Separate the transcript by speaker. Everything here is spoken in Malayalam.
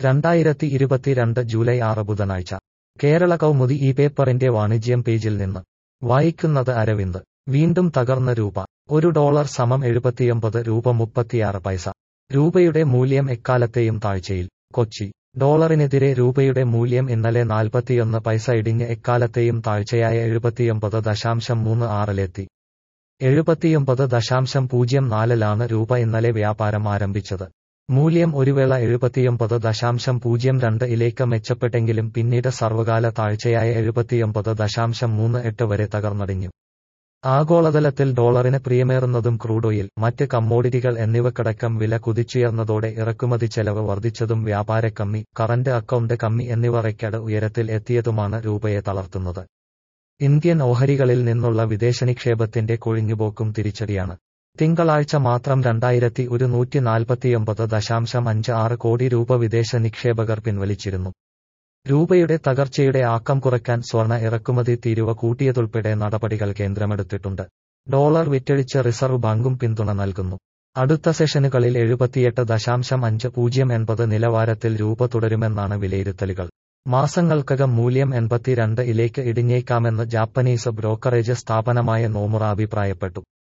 Speaker 1: രണ്ടായിരത്തി ഇരുപത്തിരണ്ട് ജൂലൈ ആറ് ബുധനാഴ്ച കേരള കൗമുദി ഈ പേപ്പറിന്റെ വാണിജ്യം പേജിൽ നിന്ന് വായിക്കുന്നത് അരവിന്ദ് വീണ്ടും തകർന്ന രൂപ ഒരു ഡോളർ സമം എഴുപത്തിയൊമ്പത് രൂപ മുപ്പത്തിയാറ് പൈസ രൂപയുടെ മൂല്യം എക്കാലത്തെയും താഴ്ചയിൽ കൊച്ചി ഡോളറിനെതിരെ രൂപയുടെ മൂല്യം ഇന്നലെ നാൽപ്പത്തിയൊന്ന് പൈസ ഇടിഞ്ഞ് എക്കാലത്തെയും താഴ്ചയായ എഴുപത്തിയൊമ്പത് ദശാംശം മൂന്ന് ആറിലെത്തി എഴുപത്തിയൊമ്പത് ദശാംശം പൂജ്യം നാലിലാണ് രൂപ ഇന്നലെ വ്യാപാരം ആരംഭിച്ചത് മൂല്യം ഒരു വേള എഴുപത്തിയൊമ്പത് ദശാംശം പൂജ്യം രണ്ട് ഇലേക്ക് മെച്ചപ്പെട്ടെങ്കിലും പിന്നീട് സർവകാല താഴ്ചയായ എഴുപത്തിയൊമ്പത് ദശാംശം മൂന്ന് എട്ട് വരെ തകർന്നടിഞ്ഞു ആഗോളതലത്തിൽ ഡോളറിന് പ്രിയമേറുന്നതും ക്രൂഡ് ഓയിൽ മറ്റ് കമ്മോഡിറ്റികൾ എന്നിവക്കടക്കം വില കുതിച്ചുയർന്നതോടെ ഇറക്കുമതി ചെലവ് വർദ്ധിച്ചതും വ്യാപാരക്കമ്മി കറന്റ് അക്കൗണ്ട് കമ്മി എന്നിവ റെക്കഡ് ഉയരത്തിൽ എത്തിയതുമാണ് രൂപയെ തളർത്തുന്നത് ഇന്ത്യൻ ഓഹരികളിൽ നിന്നുള്ള വിദേശ നിക്ഷേപത്തിന്റെ കൊഴിഞ്ഞുപോക്കും തിരിച്ചടിയാണ് തിങ്കളാഴ്ച മാത്രം രണ്ടായിരത്തി ഒരുന്നൂറ്റി നാൽപ്പത്തിയൊമ്പത് ദശാംശം അഞ്ച് ആറ് കോടി രൂപ വിദേശ നിക്ഷേപകർ പിൻവലിച്ചിരുന്നു രൂപയുടെ തകർച്ചയുടെ ആക്കം കുറയ്ക്കാൻ സ്വർണ ഇറക്കുമതി തീരുവ കൂട്ടിയതുൾപ്പെടെ നടപടികൾ കേന്ദ്രമെടുത്തിട്ടുണ്ട് ഡോളർ വിറ്റഴിച്ച് റിസർവ് ബാങ്കും പിന്തുണ നൽകുന്നു അടുത്ത സെഷനുകളിൽ എഴുപത്തിയെട്ട് ദശാംശം അഞ്ച് പൂജ്യം എൺപത് നിലവാരത്തിൽ രൂപ തുടരുമെന്നാണ് വിലയിരുത്തലുകൾ മാസങ്ങൾക്കകം മൂല്യം എൺപത്തിരണ്ട് ഇലേക്ക് ഇടിഞ്ഞേക്കാമെന്ന് ജാപ്പനീസ് ബ്രോക്കറേജ് സ്ഥാപനമായ നോമുറ അഭിപ്രായപ്പെട്ടു